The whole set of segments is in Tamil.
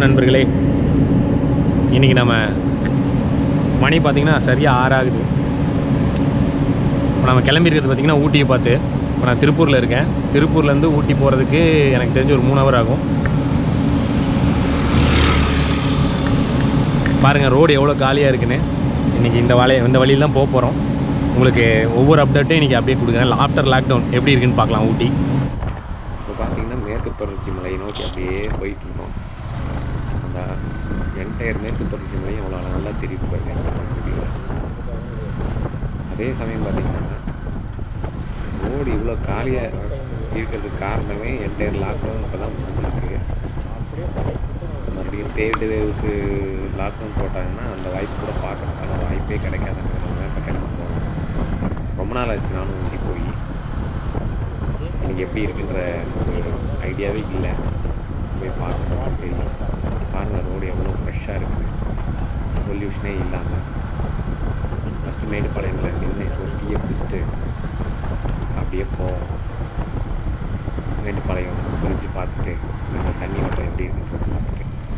நண்பர்களே இன்றைக்கி நம்ம மணி பார்த்திங்கன்னா சரியாக ஆறாகுது இப்போ நம்ம கிளம்பியிருக்கிறது பார்த்திங்கன்னா ஊட்டியை பார்த்து இப்போ நான் திருப்பூரில் இருக்கேன் திருப்பூர்லேருந்து ஊட்டி போகிறதுக்கு எனக்கு தெரிஞ்சு ஒரு மூணு ஹவர் ஆகும் பாருங்கள் ரோடு எவ்வளோ காலியாக இருக்குன்னு இன்றைக்கி இந்த வலையை இந்த வழியில் தான் போக போகிறோம் உங்களுக்கு ஒவ்வொரு அப்டேட்டும் இன்றைக்கி அப்படியே கொடுக்குறேன் ஆஃப்டர் லாக்டவுன் எப்படி இருக்குன்னு பார்க்கலாம் ஊட்டி இப்போ பார்த்தீங்கன்னா மேற்கு தொடர்ச்சி மலையை நோக்கி அப்படியே போயிட்டு இருக்கோம் அந்த என்டையர் மேற்கு தொடர்ச்சி மலையும் அவ்வளோ நல்லா தெரியுது பாருங்க இங்க இருந்து இந்த view ல. அதே சமயம் பார்த்தீங்கன்னா ரோடு இவ்வளோ காலியாக இருக்கிறதுக்கு காரணமே என்டையர் லாக்டவுன் இப்போ தான் முடிஞ்சிருக்கு மறுபடியும் தேர்டு வேவுக்கு லாக்டவுன் போட்டாங்கன்னா அந்த வாய்ப்பு கூட பார்க்கறதுக்கான வாய்ப்பே கிடைக்காதுன்றதுனால தான் இப்போ கிளம்ப போகிறோம் ரொம்ப நாள் ஆச்சு நானும் ஊட்டி போய் எனக்கு எப்படி இருக்குன்ற ஒரு ஐடியாவே இல்லை போய் பார்க்கணும் தெரியும் பாருங்கள் ரோடு எவ்வளோ ஃப்ரெஷ்ஷாக இருக்குது பொல்யூஷனே இல்லாமல் ஃபஸ்ட்டு மேட்டுப்பாளையத்தில் நின்று ஒரு டீயை குடிச்சிட்டு அப்படியே போவோம் மேட்டுப்பாளையம் குளிச்சு பார்த்துட்டு அங்கே தண்ணி ஓட்டம் எப்படி இருக்குன்றதை பார்த்துட்டு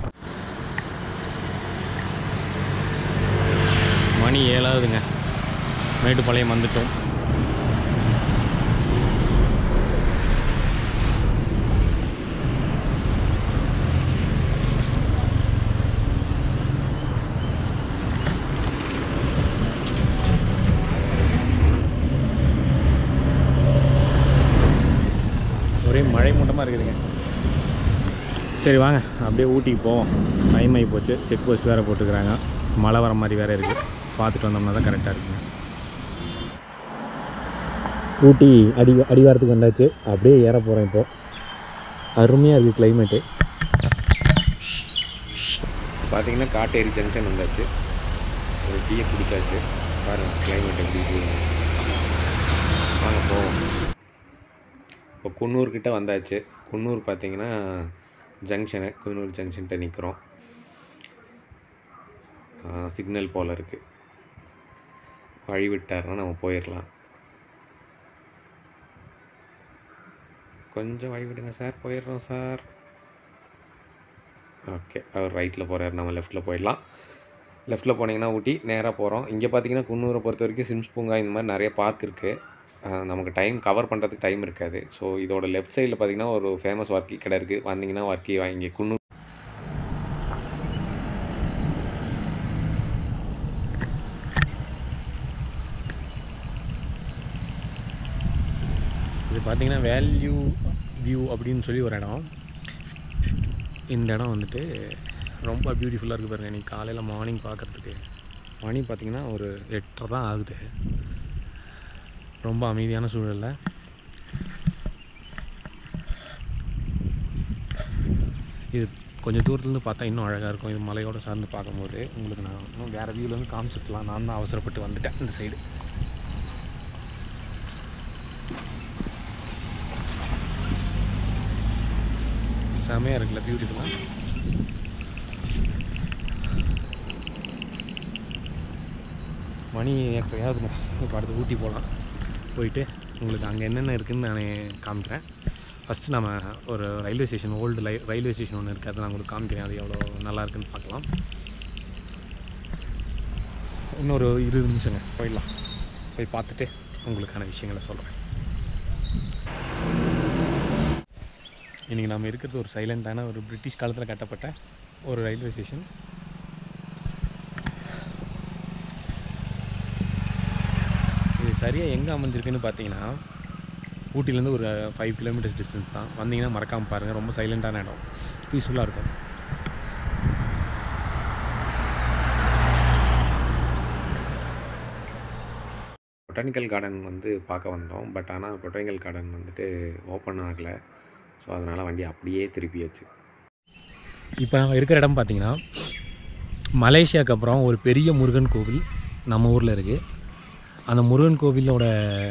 மணி ஏழாவதுங்க மேட்டுப்பாளையம் வந்துட்டோம் ஒரே மழை மூட்டமாக இருக்குதுங்க சரி வாங்க அப்படியே ஊட்டிக்கு போவோம் டைம் ஆகி போச்சு செக் போஸ்ட் வேறு போட்டுக்கிறாங்க மழை வர மாதிரி வேறு இருக்குது பார்த்துட்டு வந்தோம்னா தான் கரெக்டாக இருக்குங்க ஊட்டி அடி அடிவாரத்துக்கு வந்தாச்சு அப்படியே ஏற போகிறேன் இப்போது அருமையாக இருக்குது கிளைமேட்டு பார்த்தீங்கன்னா காட்டேரி ஜங்ஷன் வந்தாச்சு ஒரு டீயை குடிச்சாச்சு பாருங்கள் கிளைமேட் எப்படி இருக்கு வாங்க போவோம் இப்போ குன்னூர் கிட்ட வந்தாச்சு குன்னூர் பார்த்தீங்கன்னா ஜங்ஷனு குன்னூர் ஜங்ஷன்கிட்ட நிற்கிறோம் சிக்னல் போல் இருக்குது வழி விட்டாருன்னா நம்ம போயிடலாம் கொஞ்சம் வழி விடுங்க சார் போயிடுறோம் சார் ஓகே அவர் ரைட்டில் போகிறாரு நம்ம லெஃப்ட்டில் போயிடலாம் லெஃப்ட்டில் போனீங்கன்னா ஊட்டி நேராக போகிறோம் இங்கே பார்த்தீங்கன்னா குன்னூரை பொறுத்த வரைக்கும் சிம்ஸ் பூங்கா இந்த மாதிரி நிறைய பார்க் இருக்குது நமக்கு டைம் கவர் பண்ணுறதுக்கு டைம் இருக்காது ஸோ இதோட லெஃப்ட் சைடில் பார்த்தீங்கன்னா ஒரு ஃபேமஸ் வர்க்கி கடை இருக்குது வந்தீங்கன்னா வர்க்கி வாங்கி குன்னூர் இது பார்த்தீங்கன்னா வேல்யூ வியூ அப்படின்னு சொல்லி ஒரு இடம் இந்த இடம் வந்துட்டு ரொம்ப பியூட்டிஃபுல்லாக இருக்குது பாருங்கள் இன்னைக்கு காலையில் மார்னிங் பார்க்குறதுக்கு மணி பார்த்திங்கன்னா ஒரு எட்டரை தான் ஆகுது ரொம்ப அமைதியான சூழலில் இது கொஞ்சம் தூரத்துலேருந்து பார்த்தா இன்னும் அழகாக இருக்கும் இது மலையோட சார்ந்து பார்க்கும்போது உங்களுக்கு நான் இன்னும் வேறு வியூலேருந்து காமிச்சிருக்கலாம் நான் தான் அவசரப்பட்டு வந்துட்டேன் இந்த சைடு செமையாக இருக்குல்ல பியூட்டிஃபுல்லாக மணி எப்போயாவது இப்போ அடுத்து ஊட்டி போகலாம் போயிட்டு உங்களுக்கு அங்கே என்னென்ன இருக்குதுன்னு நான் காமிக்கிறேன் ஃபஸ்ட்டு நம்ம ஒரு ரயில்வே ஸ்டேஷன் ஓல்டு லை ரயில்வே ஸ்டேஷன் ஒன்று இருக்குது அதை நான் உங்களுக்கு காமிக்கிறேன் அது எவ்வளோ நல்லா இருக்குன்னு பார்க்கலாம் இன்னொரு இருபது நிமிஷங்க போயிடலாம் போய் பார்த்துட்டு உங்களுக்கான விஷயங்களை சொல்கிறேன் இன்றைக்கி நம்ம இருக்கிறது ஒரு சைலண்ட்டான ஒரு பிரிட்டிஷ் காலத்தில் கட்டப்பட்ட ஒரு ரயில்வே ஸ்டேஷன் இது சரியாக எங்கே அமைஞ்சிருக்குன்னு பார்த்தீங்கன்னா ஊட்டிலேருந்து ஒரு ஃபைவ் கிலோமீட்டர்ஸ் டிஸ்டன்ஸ் தான் வந்தீங்கன்னா மறக்காமல் பாருங்கள் ரொம்ப சைலண்ட்டான இடம் பீஸ்ஃபுல்லாக இருக்கும் பொட்டானிக்கல் கார்டன் வந்து பார்க்க வந்தோம் பட் ஆனால் பொட்டானிக்கல் கார்டன் வந்துட்டு ஓப்பன் ஆகலை ஸோ அதனால் வண்டி அப்படியே திருப்பியாச்சு இப்போ நம்ம இருக்கிற இடம் பார்த்தீங்கன்னா மலேசியாவுக்கு அப்புறம் ஒரு பெரிய முருகன் கோவில் நம்ம ஊரில் இருக்குது அந்த முருகன் கோவிலோட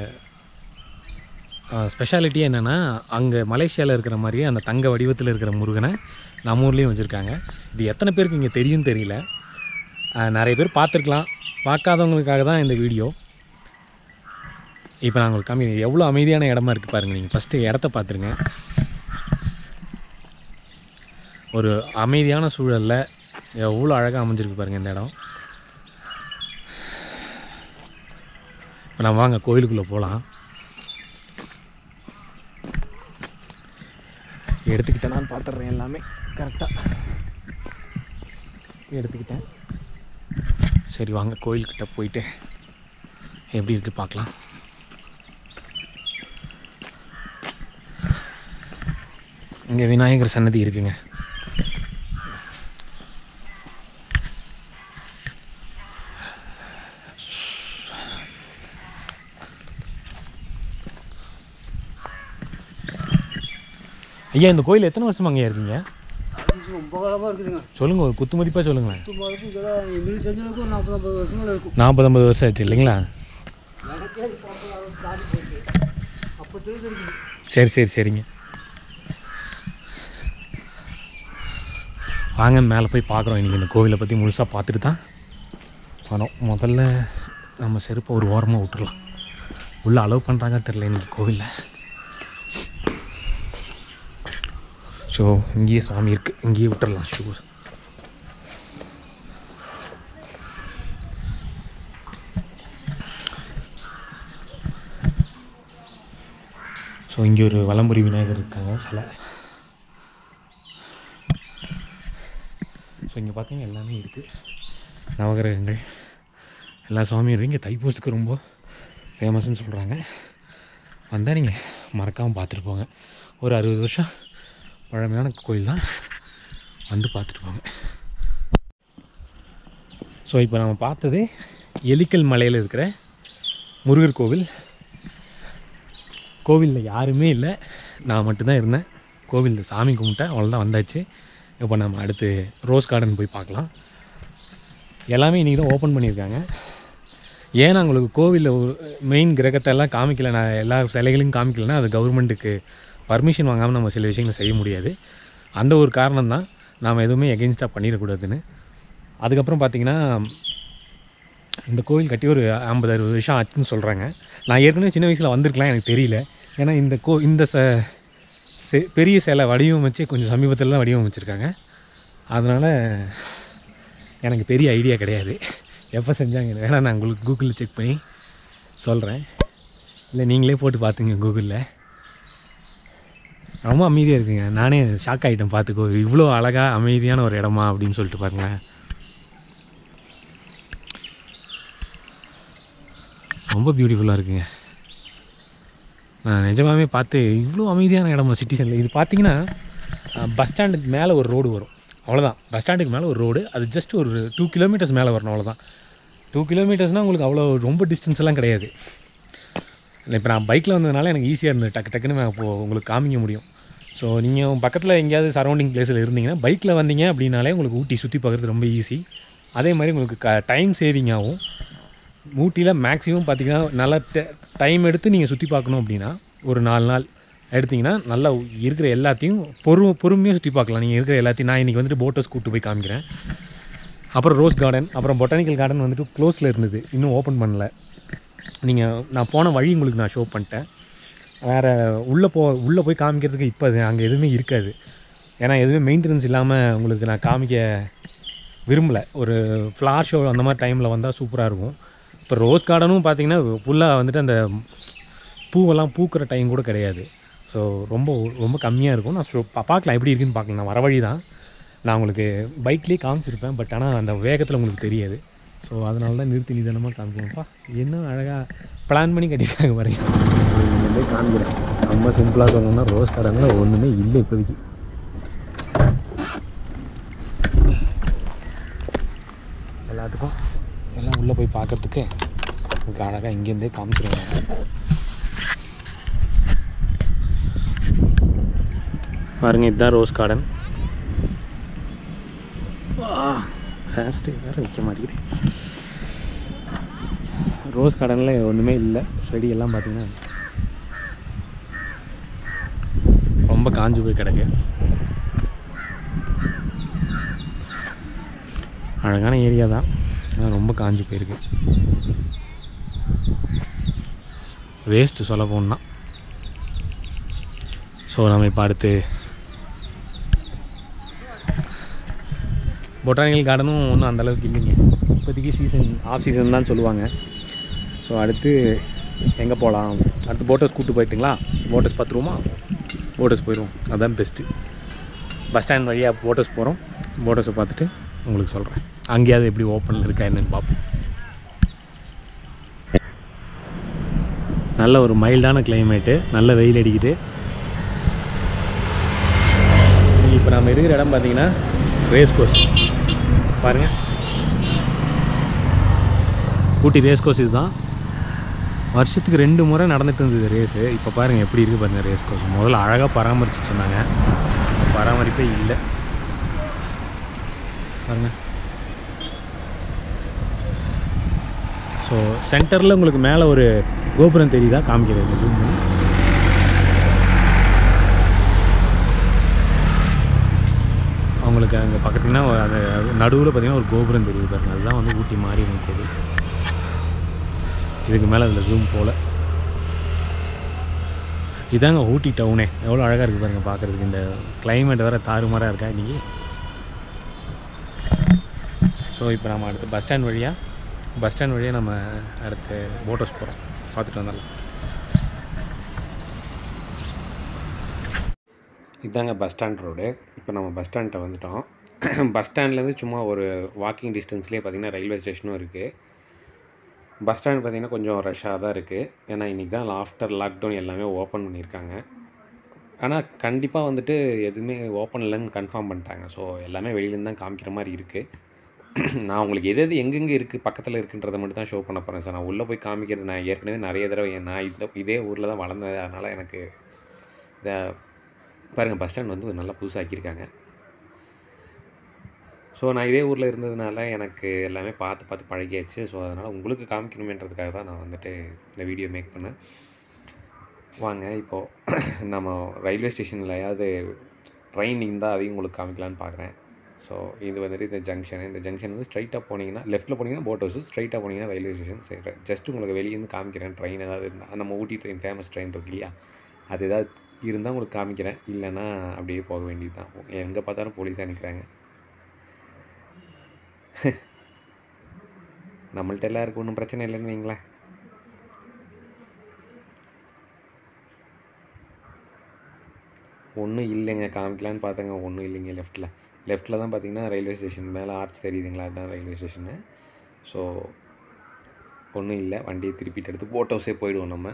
ஸ்பெஷாலிட்டி என்னென்னா அங்கே மலேசியாவில் இருக்கிற மாதிரியே அந்த தங்க வடிவத்தில் இருக்கிற முருகனை நம்ம ஊர்லேயும் வச்சுருக்காங்க இது எத்தனை பேருக்கு இங்கே தெரியும் தெரியல அஹ், நிறைய பேர் பார்த்துருக்கலாம் பார்க்காதவங்களுக்காக தான் இந்த வீடியோ இப்போ நான் உங்களுக்கு காமி எவ்வளோ அமைதியான இடமா இருக்குது பாருங்கள் நீங்கள் ஃபஸ்ட்டு இடத்த பார்த்துருங்க ஒரு அமைதியான சூழலில் எவ்வளோ அழகாக அமைஞ்சிருக்கு பாருங்கள் இந்த இடம் இப்போ நான் வாங்க கோயிலுக்குள்ளே போகலாம் எடுத்துக்கிட்டேனான்னு பார்த்துட்றேன் எல்லாமே கரெக்டாக எடுத்துக்கிட்டேன் சரி வாங்க கோயில்கிட்ட போயிட்டு எப்படி இருக்குது பார்க்கலாம் இங்கே விநாயகர் சன்னதி இருக்குங்க ஐயா இந்த கோயில் எத்தனை வருஷமா அங்கே இருக்கீங்க ரொம்ப காலமாக இருக்குதுங்க சொல்லுங்கள் ஒரு குத்து மதிப்பாக சொல்லுங்களேன் சும்மாவுக்கு இதெல்லாம் எங்களுக்கு தெரிஞ்சளவுக்கு ஒரு நாற்பது ஐம்பது வருஷங்கள் இருக்கும் நாற்பது ஐம்பது வருஷம் ஆச்சு இல்லைங்களா எனக்கே அது பார்க்க அளவுக்கு தாண்டி போயிட்டு அப்போ தெரிஞ்சு இருக்குது சரி சரி சரிங்க வாங்க மேலே போய் பார்க்குறோம் இன்றைக்கி இந்த கோவிலை பற்றி முழுசாக பார்த்துட்டு தான் வரோம் முதல்ல நம்ம செருப்பை ஒரு ஓரமாக விட்டுறலாம் உள்ளே அலோவ் பண்ணுறாங்க தெரில இன்றைக்கி கோவிலில் ஸோ இங்கேயே சுவாமி இருக்குது இங்கேயே விட்டுறலாம் ஷூ ஸோ இங்கே ஒரு வலம்புரி விநாயகர் இருக்காங்க சிலை ஸோ இங்கே பார்த்தீங்கன்னா எல்லாமே இருக்குது நவகிரகங்கள் எல்லா சுவாமியும் இருக்குது இங்கே தைப்பூசத்துக்கு ரொம்ப ஃபேமஸ்ன்னு சொல்கிறாங்க வந்தால் நீங்கள் மறக்காமல் பார்த்துட்டு போங்க ஒரு அறுபது வருஷம் பழமையான கோயில் தான் வந்து பார்த்துட்டு போங்க ஸோ இப்போ நம்ம பார்த்தது எலிக்கல் மலையில் இருக்கிற முருகர் கோவில் கோவிலில் யாருமே இல்லை நான் மட்டும்தான் இருந்தேன் கோவிலில் சாமி கும்பிட்டேன் அவ்வளோதான் வந்தாச்சு இப்போ நம்ம அடுத்து ரோஸ் கார்டன் போய் பார்க்கலாம் எல்லாமே இன்றைக்கி தான் ஓப்பன் பண்ணியிருக்காங்க ஏன் நான் உங்களுக்கு கோவிலில் ஒரு மெயின் கிரகத்தை எல்லாம் காமிக்கல நான் எல்லா சிலைகளையும் காமிக்கலைன்னா அது கவர்மெண்ட்டுக்கு பர்மிஷன் வாங்காமல் நம்ம சில விஷயங்களை செய்ய முடியாது அந்த ஒரு காரணம் தான் நாம் எதுவுமே எகென்ஸ்டாக பண்ணிடக்கூடாதுன்னு அதுக்கப்புறம் பார்த்திங்கன்னா இந்த கோவில் கட்டி ஒரு ஐம்பது அறுபது வருஷம் ஆச்சுன்னு சொல்கிறாங்க நான் ஏற்கனவே சின்ன வயசில் வந்திருக்கலாம் எனக்கு தெரியல ஏன்னா இந்த கோ இந்த ச செ- பெரிய சிலை வடிவமைச்சு கொஞ்சம் சமீபத்தில் தான் வடிவமைச்சிருக்காங்க அதனால் எனக்கு பெரிய ஐடியா கிடையாது எப்போ செஞ்சாங்க வேணா நான் உங்களுக்கு கூகுளில் செக் பண்ணி சொல்கிறேன் இல்லை நீங்களே போட்டு பார்த்துங்க கூகுளில் ரொம்ப அமைதியாக இருக்குங்க நானே ஷாக் ஆகிட்டேன் பார்த்துக்கோ இவ்வளோ அழகாக அமைதியான ஒரு இடமா அப்படின்னு சொல்லிட்டு பாருங்களேன் ரொம்ப பியூட்டிஃபுல்லாக இருக்குங்க நான் நிஜமாவே பார்த்து இவ்வளோ அமைதியான இடமா சிட்டிசனில் இது பார்த்தீங்கன்னா பஸ் ஸ்டாண்டுக்கு மேலே ஒரு ரோடு வரும் அவ்வளோதான் பஸ் ஸ்டாண்டுக்கு மேலே ஒரு ரோடு அது ஜஸ்ட் ஒரு டூ கிலோமீட்டர்ஸ் மேலே வரணும் அவ்வளோதான் டூ கிலோமீட்டர்ஸ்னால் உங்களுக்கு அவ்வளோ ரொம்ப distance எல்லாம் கிடையாது இப்போ நான் பைக்கில் வந்ததுனால எனக்கு ஈஸியாக இருந்தது டக்கு டக்குன்னு நான் இப்போ உங்களுக்கு காமிக்க முடியும் ஸோ நீங்கள் பக்கத்தில் எங்கேயாவது சரௌண்டிங் பிளேஸில் இருந்தீங்கன்னா பைக்கில் வந்தீங்க அப்படின்னாலே உங்களுக்கு ஊட்டி சுற்றி பார்க்குறது ரொம்ப ஈஸி அதே மாதிரி உங்களுக்கு க டைம் சேவிங் ஆகும் ஊட்டியில் மேக்ஸிமம் பார்த்தீங்கன்னா நல்லா டைம் எடுத்து நீங்கள் சுற்றி பார்க்கணும் அப்படின்னா ஒரு நாலு நாள் எடுத்திங்கன்னா நல்லா இருக்கிற எல்லாத்தையும் பொறு பொறுமையாக சுற்றி பார்க்கலாம் நீங்கள் இருக்கிற எல்லாத்தையும் நான் இன்றைக்கி வந்துட்டு போட்டோஸ் கூப்பிட்டு போய் காமிக்கிறேன் அப்புறம் ரோஸ் கார்டன் அப்புறம் பொட்டானிக்கல் கார்டன் வந்துட்டு க்ளோஸில் இருந்தது இன்னும் ஓப்பன் பண்ணல நீங்கள் நான் போன வழி உங்களுக்கு நான் ஷோ பண்ணிட்டேன் வேறு உள்ளே போ உள்ளே போய் காமிக்கிறதுக்கு இப்போ அது அங்கே எதுவுமே இருக்காது ஏன்னா எதுவுமே மெயின்டெனன்ஸ் இல்லாமல் உங்களுக்கு நான் காமிக்க விரும்பலை ஒரு ஃப்ளார் ஷோ அந்த மாதிரி டைமில் வந்தால் சூப்பராக இருக்கும் இப்போ ரோஸ் கார்டனும் பார்த்தீங்கன்னா ஃபுல்லாக வந்துட்டு அந்த பூவெல்லாம் பூக்கிற டைம் கூட கிடையாது ஸோ ரொம்ப ரொம்ப கம்மியாக இருக்கும் நான் ஷோ பா- பார்க்கலாம் எப்படி இருக்குன்னு பார்க்கலாம் நான் வர வழி தான் நான் உங்களுக்கு பைக்லேயே காமிச்சிருப்பேன் பட் ஆனால் அந்த வேகத்தில் உங்களுக்கு தெரியாது ஸோ அதனால தான் நிறுத்தி நிதானமாக காமிக்கணும்ப்பா என்ன அழகாக பிளான் பண்ணி கட்டியிருக்காங்க பாருங்க போய் காமிக்கிறேன் ரொம்ப சிம்பிளாக சொல்லணும்னா ரோஸ் கார்டனில் ஒன்றுமே இல்லை இப்போதைக்கு எல்லாத்துக்கும் எல்லாம் உள்ளே போய் பார்க்கறதுக்கு உங்களுக்கு அழகாக இங்கேருந்தே காமிச்சிருவாங்க பாருங்க இதுதான் ரோஸ் கார்டன் ஹேர் ஸ்டைல் வேறு வைக்க மாட்டேங்குது ரோஸ் கார்டனில் ஒன்றுமே இல்லை செடி எல்லாம் பார்த்தீங்கன்னா ரொம்ப காஞ்சு போய் கிடக்கு அழகான ஏரியா தான் ஆனால் ரொம்ப காஞ்சு போயிருக்கு வேஸ்ட்டு சொல்ல போனா ஸோ நம்ம இப்போ அடுத்து பொட்டானிக்கல் கார்டனும் ஒன்றும் அந்தளவுக்கு இல்லைங்க இப்போதைக்கு சீசன் ஆஃப் சீசன் தான் சொல்லுவாங்க ஸோ அடுத்து எங்கே போகலாம் அடுத்து போட்டர்ஸ் கூப்பிட்டு போயிட்டுங்களா போட்டர்ஸ் பார்த்துருவோமா போட்டர்ஸ் போயிடுவோம் அதுதான் பெஸ்ட்டு பஸ் ஸ்டாண்ட் வழியாக போட்டர்ஸ் போகிறோம் போட்டர்ஸை பார்த்துட்டு உங்களுக்கு சொல்கிறேன் அங்கேயாவது எப்படி ஓப்பனில் இருக்கா என்னன்னு பார்ப்போம் நல்ல ஒரு மைல்டான கிளைமேட்டு நல்ல வெயில் அடிக்குது இப்போ நம்ம இருக்கிற இடம் பார்த்தீங்கன்னா ரேஸ் கோர்ஸ் பாருங்கள் ஊட்டி ரேஸ் கோர்ஸ் இதுதான் வருஷத்துக்கு ரெண்டு முறை நடந்துட்டு இருந்தது ரேஸு இப்போ பாருங்கள் எப்படி இருக்குது பாருங்கள் ரேஸ் கோர்ஸ் முதல்ல அழகாக பராமரிச்சுட்டு இருந்தாங்க பராமரிப்பே இல்லை பாருங்க ஸோ சென்டரில் உங்களுக்கு மேலே ஒரு கோபுரம் தெரியுதா காமிக்கிறது ஜூம் பண்ணி அவங்களுக்கு அங்கே பக்கத்துலனா அது நடுவில் பார்த்தீங்கன்னா ஒரு கோபுரம் தெரியுது பாருங்க அதுதான் வந்து ஊட்டி மாறி நிற்குது இதுக்கு மேலே அதில் ஜூம் போகல இதாங்க ஊட்டி டவுனே எவ்வளோ அழகாக இருக்குது பாருங்கள் பார்க்குறதுக்கு இந்த கிளைமேட் வேறு தாறுமாறாக இருக்கா இன்றைக்கி ஸோ இப்போ நம்ம அடுத்து பஸ் ஸ்டாண்ட் வழியாக பஸ் ஸ்டாண்ட் வழியாக நம்ம அடுத்து போட்டோஸ் போகிறோம் பார்த்துட்டு வந்துடலாம் இதாங்க பஸ் ஸ்டாண்ட் ரோடு இப்போ நம்ம பஸ் ஸ்டாண்ட்டை வந்துட்டோம் பஸ் ஸ்டாண்ட்லேருந்து சும்மா ஒரு வாக்கிங் டிஸ்டன்ஸ்லேயே பார்த்தீங்கன்னா ரயில்வே ஸ்டேஷனும் இருக்குது பஸ் ஸ்டாண்ட் பார்த்திங்கன்னா கொஞ்சம் ரஷ்ஷாக தான் இருக்குது ஏன்னா இன்றைக்கி தான் ஆஃப்டர் லாக்டவுன் எல்லாமே ஓப்பன் பண்ணியிருக்காங்க ஆனால் கண்டிப்பாக வந்துட்டு எதுவுமே ஓப்பன் இல்லைன்னு கன்ஃபார்ம் பண்ணிட்டாங்க ஸோ எல்லாமே வெளியிலேருந்து தான் காமிக்கிற மாதிரி இருக்குது நான் உங்களுக்கு எது எது எங்கெங்கே இருக்குது பக்கத்தில் இருக்குன்றதை மட்டும் தான் ஷோ பண்ண போகிறேன் சார் நான் உள்ளே போய் காமிக்கிறது நான் ஏற்கனவே நிறைய தடவை நான் இந்த இதே ஊரில் தான் வளர்ந்தது அதனால் எனக்கு இதை பாருங்கள் பஸ் ஸ்டாண்ட் வந்து நல்லா புதுசாக்கியிருக்காங்க ஸோ நான் இதே ஊரில் இருந்ததுனால எனக்கு எல்லாமே பார்த்து பார்த்து பழகியாச்சு ஸோ அதனால் உங்களுக்கு காமிக்கணுமேன்றதுக்காக தான் நான் வந்துட்டு இந்த வீடியோ மேக் பண்ணேன் வாங்க இப்போது நம்ம ரயில்வே ஸ்டேஷன்லையாவது ட்ரெயின் இருந்தால் அதையும் உங்களுக்கு காமிக்கலான்னு பார்க்குறேன் ஸோ இது வந்துட்டு இந்த ஜங்ஷன் இந்த ஜங்ஷன் வந்து ஸ்ட்ரைட்டாக போனீங்கன்னா லெஃப்ட்டில் போனீங்கன்னா போட் ஹவுஸ் ஸ்ட்ரைட்டாக போனீங்கன்னா ரயில்வே ஸ்டேஷன் சரி ஜஸ்ட் உங்களுக்கு வெளியேருந்து காமிக்கிறேன் ட்ரெயின் ஏதாவது இருந்தால் நம்ம ஊட்டி ட்ரெயின் ஃபேமஸ் ட்ரெயின் இருக்கு இல்லையா அது ஏதாவது இருந்தால் உங்களுக்கு காமிக்கிறேன் இல்லைன்னா அப்படியே போக வேண்டியது தான் எங்கே பார்த்தாலும் போலீஸாக நிற்கிறாங்க நம்மள்ட்ட எல்லாருக்கும் ஒன்றும் பிரச்சனை இல்லைன்னு வைங்களேன் ஒன்றும் இல்லைங்க காமிக்கலான்னு பார்த்தேங்க ஒன்றும் இல்லைங்க லெஃப்ட்டில் லெஃப்ட்டில் தான் பார்த்தீங்கன்னா ரயில்வே ஸ்டேஷன் மேலே ஆர்ச் தெரியுதுங்களா அதுதான் ரயில்வே ஸ்டேஷனு ஸோ ஒன்றும் இல்லை வண்டியை திருப்பிட்டு எடுத்து போட் ஹவுஸே போயிடுவோம் நம்ம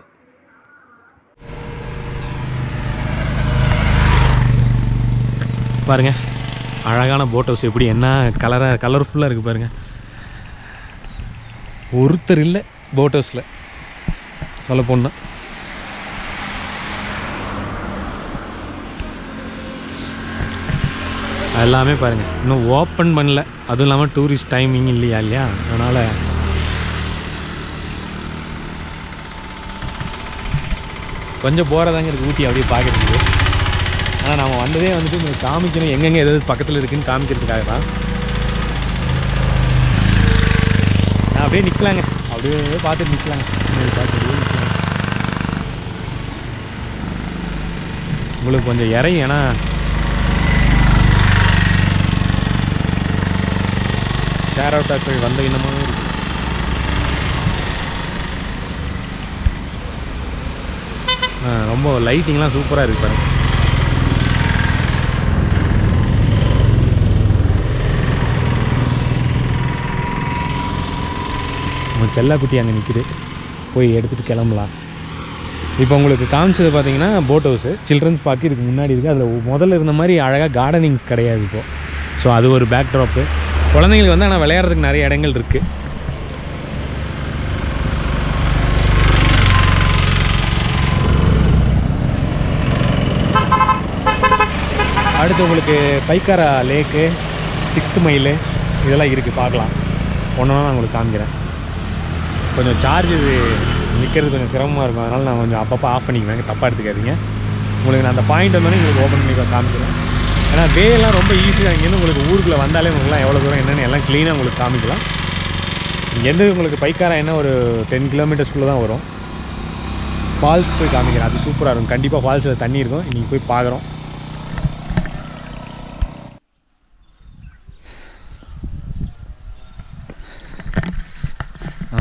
பாருங்கள் அழகான போட் ஹவுஸ் எப்படி என்ன கலராக கலர்ஃபுல்லாக இருக்குது பாருங்கள் ஒருத்தர் இல்லை போட் ஹவுஸில் சொல்ல போனால் எல்லாமே பாருங்கள் இன்னும் ஓப்பன் பண்ணல அதுவும் இல்லாமல் டூரிஸ்ட் டைமிங் இல்லையா இல்லையா அதனால் கொஞ்சம் போகிறதாங்க இருக்குது ஊட்டி அப்படியே பார்க்குறதுக்கு ஆனால் நம்ம வந்ததே வந்துட்டு உங்களுக்கு காமிக்கணும் எங்கெங்கே எதாவது பக்கத்தில் இருக்குன்னு காமிக்கிறதுக்காக தான் நான் அப்படியே நிற்கலாங்க அப்படியே பார்த்துட்டு நிற்கலாங்க பார்த்துட்டு நிற்கலாங்க உங்களுக்கு கொஞ்சம் இறையும் ஏன்னா ஷேர் அவுட் ஆட்கள் வந்த இன்னமும் இருக்கு ஆ, ரொம்ப லைட்டிங்லாம் சூப்பராக இருக்கு பாருங்க நம்ம செல்லாக்குட்டி அங்கே நிற்குது போய் எடுத்துகிட்டு கிளம்பலாம் இப்போ உங்களுக்கு காமிச்சது பார்த்தீங்கன்னா போட் ஹவுஸு சில்ட்ரன்ஸ் பார்க் இதுக்கு முன்னாடி இருக்குது அதில் முதல்ல இருந்த மாதிரி அழகாக கார்டனிங்ஸ் கிடையாது இப்போது ஸோ அது ஒரு பேக் ட்ராப்பு குழந்தைங்களுக்கு வந்து ஆனால் விளையாடுறதுக்கு நிறைய இடங்கள் இருக்குது அடுத்து உங்களுக்கு பைக்காரா லேக்கு சிக்ஸ்த் மைலு இதெல்லாம் இருக்குது பார்க்கலாம் ஒன்று நான் உங்களுக்கு காமிக்கிறேன் கொஞ்சம் சார்ஜ் நிற்கிறது கொஞ்சம் சிரமமாக இருக்கும் அதனால் நான் கொஞ்சம் அப்பப்போ ஆஃப் பண்ணிக்குவேன் தப்பாக எடுத்துக்காதீங்க உங்களுக்கு நான் அந்த பாயிண்ட் வந்தோடனே உங்களுக்கு ஓப்பன் பண்ணி காமிக்கிறேன் ஏன்னா வே எல்லாம் ரொம்ப ஈஸியாக இங்கேருந்து உங்களுக்கு ஊருக்குள்ளே வந்தாலே உங்களுக்குலாம் எவ்வளோ தூரம் என்னென்னு எல்லாம் க்ளீனாக உங்களுக்கு காமிக்கலாம் இங்கேருந்து உங்களுக்கு பைக்காரா என்ன ஒரு டென் கிலோமீட்டர்ஸ்குள்ளே தான் வரும் ஃபால்ஸ் போய் காமிக்கிறேன் அது சூப்பராக இருக்கும் கண்டிப்பாக ஃபால்ஸில் தண்ணி இருக்கும் இன்றைக்கி போய் பார்க்குறோம்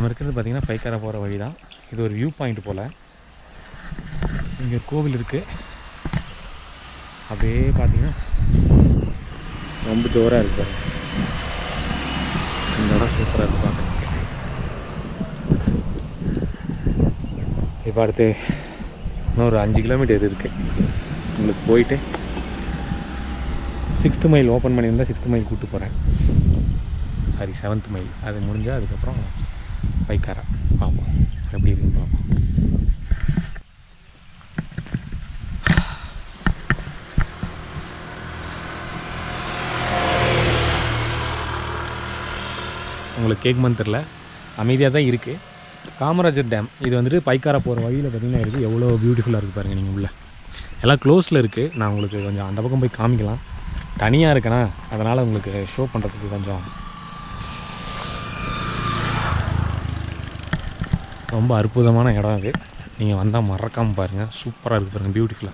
இருக்கிறது பார்த்திங்கன்னா பைக்காரா போகிற வழி தான் இது ஒரு வியூ பாயிண்ட் போல் இங்கே ஒரு கோவில் இருக்குது அப்படியே பார்த்தீங்கன்னா ரொம்ப ஜோராக இருக்கு பாருங்க இந்த இடம் சூப்பராக இருக்குது பார்க்குறதுக்கு இப்போ அடுத்து இன்னும் ஒரு அஞ்சு கிலோமீட்டர் இருக்குது உங்களுக்கு போயிட்டு சிக்ஸ்த்து மைல் ஓப்பன் பண்ணியிருந்தா சிக்ஸ்த்து மைல் கூப்பிட்டு போகிறேன் சாரி செவன்த் மைல் அது முடிஞ்சால் அதுக்கப்புறம் பைக்காரா பார்ப்போம் எப்படி இருக்குன்னு பார்ப்போம் உங்களுக்கு கேட்குமான்னு தெரில அமைதியாக தான் இருக்குது காமராஜர் டேம் இது வந்துட்டு பைக்காரா போகிற வழியில் பார்த்தீங்கன்னா இருக்குது எவ்வளோ பியூட்டிஃபுல்லாக இருக்குது பாருங்கள் நீங்கள் உள்ள எல்லாம் க்ளோஸில் இருக்குது நான் உங்களுக்கு கொஞ்சம் அந்த பக்கம் போய் காமிக்கலாம் தனியாக இருக்கேனா அதனால் உங்களுக்கு ஷோ பண்ணுறதுக்கு கொஞ்சம் ரொம்ப அற்புதமான இடம் இது நீங்கள் வந்தால் மறக்காமல் பாருங்கள் சூப்பராக இருக்குது பாருங்கள் பியூட்டிஃபுல்லாக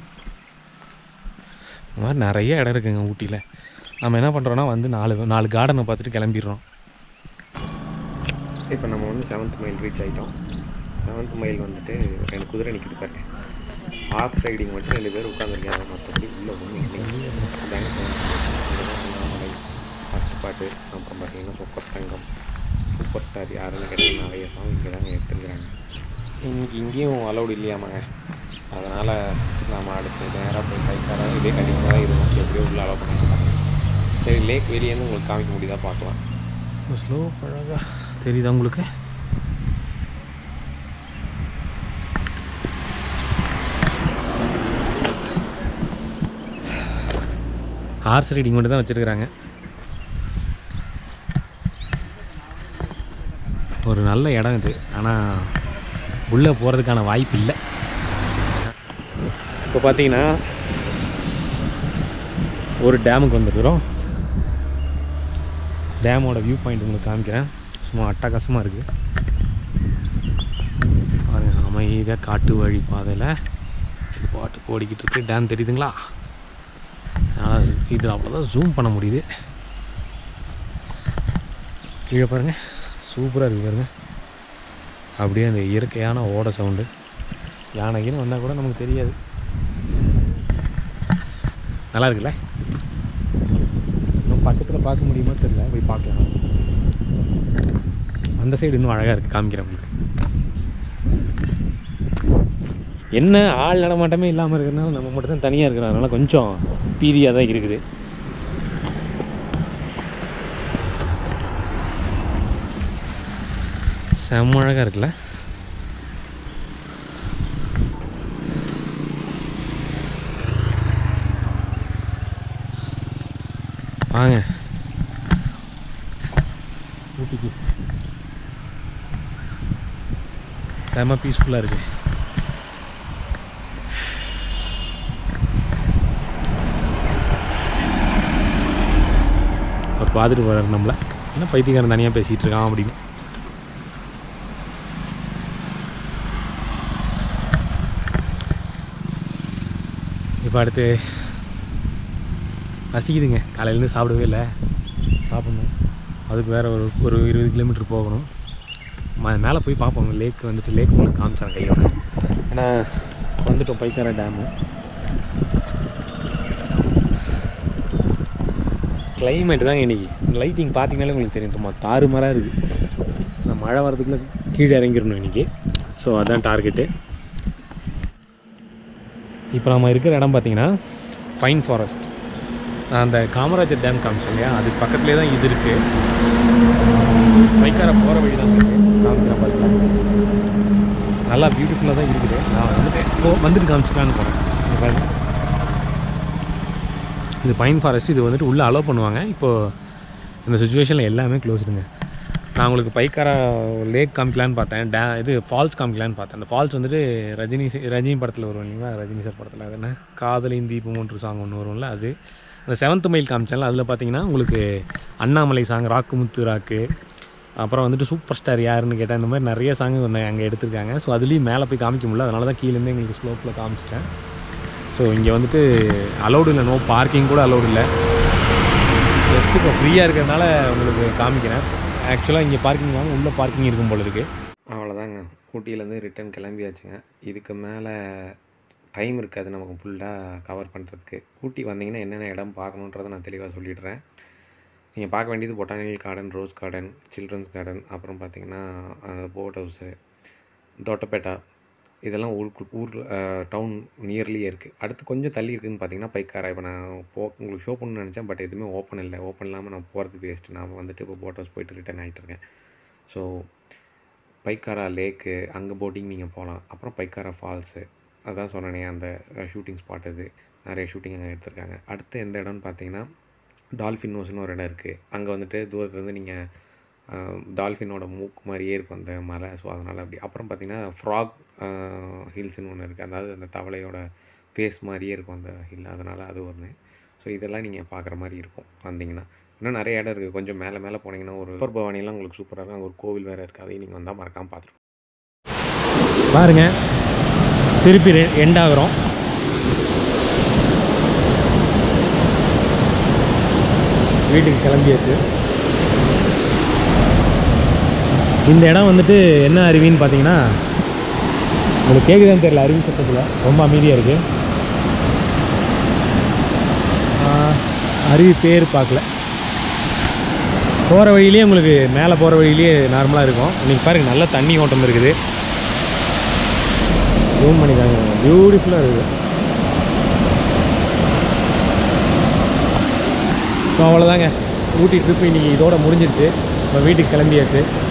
இந்த மாதிரி நிறைய இடம் இருக்குங்க ஊட்டியில் நம்ம என்ன பண்ணுறோன்னா வந்து நாலு நாலு கார்டனை பார்த்துட்டு கிளம்பிடுறோம் இப்போ நம்ம வந்து செவன்த் மைல் ரீச் ஆகிட்டோம் செவன்த் மைல் வந்துட்டு ரெண்டு குதிரை நிற்கிது பாருங்க ஹார்ஸ் ரைடிங் மட்டும் ரெண்டு பேர் உட்காந்துருக்காங்க மற்றபடி உள்ளே ஒன்றும் இல்லை அதாங்க அண்ணாமலை ஃபஸ்ட் ஸ்பாட்டு அப்புறம் பார்த்தீங்கன்னா சூப்பர் தங்கம் சூப்பர் ஸ்டார் யாருன்னு கேட்டால் நிறைய சாங் இங்கே தாங்க எடுத்துருக்குறாங்க இன்னைக்கு இங்கேயும் அலௌடு இல்லையாமாங்க அதனால் நாம் அடுத்து நேராக போய் கைக்கார இதே கண்டிப்பாக தான் இருக்கும் எப்படியோ உள்ள அலோவ் பண்ணிக்கலாம் சரி லேக் வெளியேருந்து உங்களுக்கு காமிக்க முடியுதா பார்க்கலாம் ஸ்லோ அழகா தெரியுதா உங்களுக்கு ஹார்ஸ் ரைடிங் மட்டும் தான் வச்சுருக்குறாங்க ஒரு நல்ல இடம் இது ஆனால் உள்ளே போகிறதுக்கான வாய்ப்பு இல்லை இப்போ பார்த்தீங்கன்னா ஒரு டேமுக்கு வந்துருக்குறோம் டேமோட வியூ பாயிண்ட் உங்களுக்கு காமிக்கிறேன் சும்மா அட்டகாசமாக இருக்குது பாருங்க அமைதியாக காட்டு வழி பாதையில் இது பாட்டுக்கு ஓடிக்கிட்டு இருக்கு டேம் தெரியுதுங்களா அதனால் இதில் அவ்வளோதான் ஜூம் பண்ண முடியுது கீழே பாருங்கள் சூப்பராக இருக்குது பாருங்க அப்படியே அந்த இயற்கையான ஓட சவுண்டு யானைக்குன்னு வந்தால் கூட நமக்கு தெரியாது நல்லா இருக்குல்ல இன்னும் பக்கத்தில் பார்க்க முடியுமா தெரியல போய் பார்க்கலாம் அந்த சைடு இன்னும் அழகாக இருக்குது காமிக்கிறேன் உங்களுக்கு என்ன ஆள் நடமாட்டமே இல்லாமல் இருக்கிறதுனால நம்ம மட்டும் தான் தனியாக இருக்கிறோம் அதனால கொஞ்சம் பீதியாக தான் இருக்குது செம்ம அழகாக இருக்குல்ல வாங்க ஊட்டிக்கு செம பீஸ்ஃபுல்லாக இருக்கு அவர் பார்த்துட்டு போகிறார் நம்மள என்ன பைத்தியக்காரன் தனியாக பேசிகிட்டு இருக்கான் அப்படின்னு இப்போ அடுத்து பசிக்குதுங்க காலையிலேருந்து சாப்பிடவே இல்லை சாப்பிட்ணும் அதுக்கு வேறு ஒரு ஒரு இருபது கிலோமீட்டர் போகணும் ம- மேலே போய் பார்ப்போம் லேக் வந்துட்டு லேக் உங்களுக்கு காமிச்சாங்க கையோட ஏன்னா வந்துட்டோம் பைக்கார டேமு கிளைமேட் தாங்க இன்னைக்கு லைட்டிங் பார்த்தீங்கனாலே உங்களுக்கு தெரியும் சும்மா தாறுமாறாக இருக்குது இந்த மழை வரதுக்குள்ளே கீழே இறங்கிடணும் இன்னைக்கு ஸோ அதான் டார்கெட்டு இப்போ நம்ம இருக்கிற இடம் பார்த்தீங்கன்னா ஃபைன் ஃபாரஸ்ட் நான் அந்த காமராஜர் டேம் காமிச்சேன் இல்லையா அதுக்கு பக்கத்துலேயே தான் இது இருக்குது பைக்கார போகிற வழி தான் இருக்குது காமிக்கிறேன் பார்த்தீங்கன்னா நல்லா பியூட்டிஃபுல்லாக தான் இருக்குது நான் வந்துட்டு இப்போ வந்துட்டு காமிச்சிக்கலான்னு போகிறேன் இங்க பாருங்க இது பைன் ஃபாரஸ்ட் இது வந்துட்டு உள்ளே அலோவ் பண்ணுவாங்க இப்போது இந்த சுச்சுவேஷனில் எல்லாமே க்ளோஸ்டுங்க நான் உங்களுக்கு பைக்காரா லேக் காமிக்கலான்னு பார்த்தேன் டே இது ஃபால்ஸ் காமிக்கலான்னு பார்த்தேன் அந்த ஃபால்ஸ் வந்துட்டு ரஜினி சி- ரஜினி படத்தில் வரும் இல்லைங்களா ரஜினி சார் படத்தில் அது என்ன காதலின் தீபம் ஒன்று சாங் ஒன்று வரும்ல அது அந்த செவன்த் மைல் காமிச்சேன்ல அதில் பார்த்தீங்கன்னா உங்களுக்கு அண்ணாமலை சாங் ராக்கு முத்து ராக்கு அப்புறம் வந்துட்டு சூப்பர் ஸ்டார் யாருன்னு கேட்டேன் இந்த மாதிரி நிறைய சாங் அங்கே எடுத்திருக்காங்க ஸோ அதுலேயும் மேலே போய் காமிக்க முடியல அதனால தான் கீழேருந்து எங்களுக்கு ஸ்லோப்பில் காமிச்சிட்டேன் ஸோ இங்கே வந்துட்டு அலௌடு இல்லை நோ பார்க்கிங் கூட அலௌடு இல்லை ஜஸ்ட் இப்போ ஃப்ரீயாக இருக்கிறதுனால உங்களுக்கு காமிக்கிறேன் ஆக்சுவலாக இங்கே பார்க்கிங் வாங்க உள்ளே பார்க்கிங் இருக்கும் போல இருக்குது அவ்வளோதாங்க ஊட்டியிலேருந்து ரிட்டர்ன் கிளம்பியாச்சுங்க இதுக்கு மேலே டைம் இருக்காது நமக்கு ஃபுல்லாக கவர் பண்ணுறதுக்கு ஊட்டி வந்தீங்கன்னா என்னென்ன இடம் பார்க்கணுன்றதை நான் தெளிவாக சொல்லிடுறேன் நீங்கள் பார்க்க வேண்டியது botanical garden rose garden children's garden அப்புறம் பார்த்தீங்கன்னா போட் ஹவுஸு தோட்டப்பேட்டா இதெல்லாம் ஊருக்கு ஊர் டவுன் நியர்லியே இருக்குது அடுத்து கொஞ்சம் தள்ளி இருக்குதுன்னு பார்த்தீங்கன்னா பைக்காரா இப்போ நான் போ உங்களுக்கு ஷோ பண்ணணும்னு நினச்சேன் பட் எதுவுமே ஓப்பன் இல்லை ஓப்பன் இல்லாமல் நான் போகிறதுக்கு வேஸ்ட்டு நான் வந்துட்டு இப்போ போட் ஹவுஸ் போயிட்டு ரிட்டர்ன் ஆகிட்டு இருக்கேன் ஸோ பைக்காரா லேக்கு அங்கே போட்டிங் நீங்கள் போகலாம் அப்புறம் பைக்காரா ஃபால்ஸு அதான் சொன்னேனே அந்த ஷூட்டிங் ஸ்பாட் இது நிறைய ஷூட்டிங் அங்கே எடுத்திருக்காங்க அடுத்து எந்த இடம்னு பார்த்தீங்கன்னா டால்ஃபின் நோஸ்னு ஒரு இடம் இருக்குது அங்கே வந்துட்டு தூரத்துலேருந்து நீங்கள் டால்ஃபினோட மூக்கு மாதிரியே இருக்கும் அந்த மலை ஸோ அதனால் அப்படி அப்புறம் பார்த்தீங்கன்னா ஃப்ராக் ஹில்ஸ்னு ஒன்று இருக்குது அதாவது அந்த தவளையோட ஃபேஸ் மாதிரியே இருக்கும் அந்த ஹில் அதனால் அது ஒன்று ஸோ இதெல்லாம் நீங்கள் பார்க்குற மாதிரி இருக்கும் வந்தீங்கன்னா இன்னும் நிறைய இடம் இருக்குது கொஞ்சம் மேலே மேலே போனீங்கன்னா ஒரு சூப்பர் பவானிலாம் உங்களுக்கு சூப்பராக இருக்கும் அங்கே ஒரு கோவில் வேறு இருக்குது அதையும் நீங்கள் வந்தால் மறக்காமல் பார்த்துருக்கோம் பாருங்க திருப்பி எண்ட் ஆகுறோம் வீட்டுக்கு கிளம்பியாச்சு இந்த இடம் வந்துட்டு என்ன அருவின்னு பார்த்தீங்கன்னா உங்களுக்கு கேட்குதான்னு தெரியல அருவி சத்தத்தில் ரொம்ப அமைதியாக இருக்குது அருவி பேர் பார்க்கல போகிற வழியிலே உங்களுக்கு மேலே போகிற வழியிலே நார்மலாக இருக்கும் இன்றைக்கி பாருங்கள் நல்ல தண்ணி ஓட்டம் இருக்குது ஜூம் பண்ணிக்காங்க பியூட்டிஃபுல்லாக இருக்குது ஸோ அவ்வளோதாங்க ஊட்டி ட்ரிப் இன்றைக்கி இதோட முடிஞ்சிருச்சு இப்போ வீட்டுக்கு கிளம்பியாச்சு